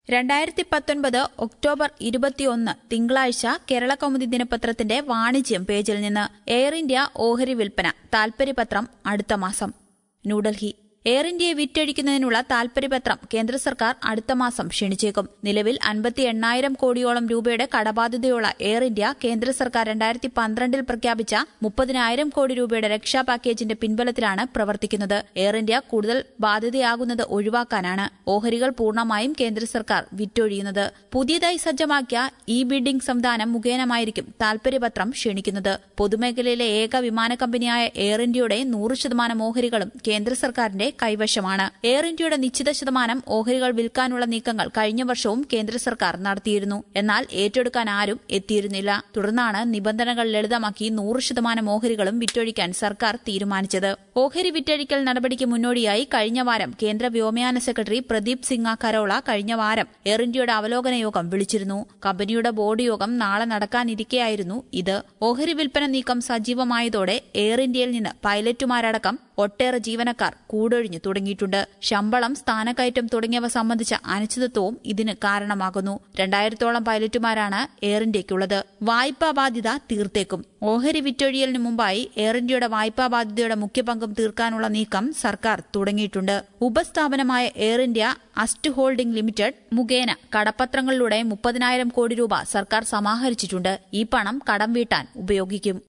രണ്ടായിരത്തി പത്തൊൻപത് ഒക്ടോബർ ഇരുപത്തിയൊന്ന് തിങ്കളാഴ്ച കേരള കൗമുദി ദിനപത്രത്തിന്റെ വാണിജ്യം പേജിൽ നിന്ന് എയർ ഇന്ത്യ ഓഹരി വിൽപ്പന താൽപര്യപത്രം അടുത്ത മാസം ന്യൂഡൽഹി എയർ ഇന്ത്യയെ വിറ്റഴിക്കുന്നതിനുള്ള താൽപര്യപത്രം കേന്ദ്ര സർക്കാർ അടുത്ത മാസം ക്ഷണിച്ചേക്കും നിലവിൽ അൻപത്തി എണ്ണായിരം കോടിയോളം രൂപയുടെ കടബാധ്യതയുള്ള എയർ ഇന്ത്യ കേന്ദ്ര സർക്കാർ രണ്ടായിരത്തി പന്ത്രണ്ടിൽ പ്രഖ്യാപിച്ച മുപ്പതിനായിരം കോടി രൂപയുടെ രക്ഷാ പാക്കേജിന്റെ പിൻബലത്തിലാണ് പ്രവർത്തിക്കുന്നത് എയർ ഇന്ത്യ കൂടുതൽ ബാധ്യതയാകുന്നത് ഒഴിവാക്കാനാണ് ഓഹരികൾ പൂർണ്ണമായും കേന്ദ്ര സർക്കാർ വിറ്റൊഴിയുന്നത് പുതിയതായി സജ്ജമാക്കിയ ഇ ബിഡിംഗ് സംവിധാനം മുഖേനമായിരിക്കും താൽപര്യപത്രം ക്ഷണിക്കുന്നത് പൊതുമേഖലയിലെ ഏക വിമാന കമ്പനിയായ എയർ ഇന്ത്യയുടെ നൂറ് ശതമാനം ഓഹരികളും കേന്ദ്ര സർക്കാരിന്റെ കൈവശമാണ് എയർ ഇന്ത്യയുടെ നിശ്ചിത ശതമാനം ഓഹരികൾ വിൽക്കാനുള്ള നീക്കങ്ങൾ കഴിഞ്ഞ വർഷവും കേന്ദ്ര സർക്കാർ നടത്തിയിരുന്നു എന്നാൽ ഏറ്റെടുക്കാൻ ആരും എത്തിയിരുന്നില്ല തുടർന്നാണ് നിബന്ധനകൾ ലളിതമാക്കി നൂറ് ശതമാനം ഓഹരികളും വിറ്റൊഴിക്കാൻ സർക്കാർ തീരുമാനിച്ചത് ഓഹരി വിറ്റഴിക്കൽ നടപടിക്ക് മുന്നോടിയായി കഴിഞ്ഞ വാരം കേന്ദ്ര വ്യോമയാന സെക്രട്ടറി പ്രദീപ് സിംഗ കരോള കഴിഞ്ഞ വാരം എയർ ഇന്ത്യയുടെ അവലോകന യോഗം വിളിച്ചിരുന്നു കമ്പനിയുടെ ബോർഡ് യോഗം നാളെ നടക്കാനിരിക്കെയായിരുന്നു ഇത് ഓഹരി വിൽപ്പന നീക്കം സജീവമായതോടെ എയർ ഇന്ത്യയിൽ നിന്ന് പൈലറ്റുമാരടക്കം ഒട്ടേറെ ജീവനക്കാർ കൂടൊഴിഞ്ഞു തുടങ്ങിയിട്ടുണ്ട് ശമ്പളം സ്ഥാനക്കയറ്റം തുടങ്ങിയവ സംബന്ധിച്ച അനിശ്ചിതത്വവും ഇതിന് കാരണമാകുന്നു രണ്ടായിരത്തോളം പൈലറ്റുമാരാണ് എയർ ഇന്ത്യയ്ക്കുള്ളത് വായ്പാ ബാധ്യത തീർത്തേക്കും ഓഹരി വിറ്റൊഴിയലിന് മുമ്പായി എയർ ഇന്ത്യയുടെ വായ്പാ ബാധ്യതയുടെ മുഖ്യ പങ്കും തീർക്കാനുള്ള നീക്കം സർക്കാർ തുടങ്ങിയിട്ടുണ്ട് ഉപസ്ഥാപനമായ air India asset holding limited മുഖേന കടപ്പത്രങ്ങളിലൂടെ മുപ്പതിനായിരം കോടി രൂപ സർക്കാർ സമാഹരിച്ചിട്ടുണ്ട് ഈ പണം കടം വീട്ടാൻ ഉപയോഗിക്കും